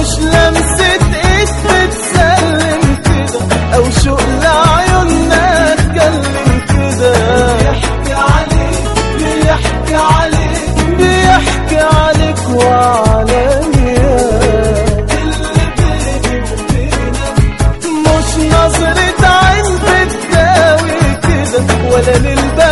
مش لمسة ايد بتسلم كده او شوق لعيوننا اتكلم كده بيحكي عليك بيحكي عليك بيحكي عليك وعليا اللي بيني وبينك مش نظرة عين بتداوي كده ولا للباب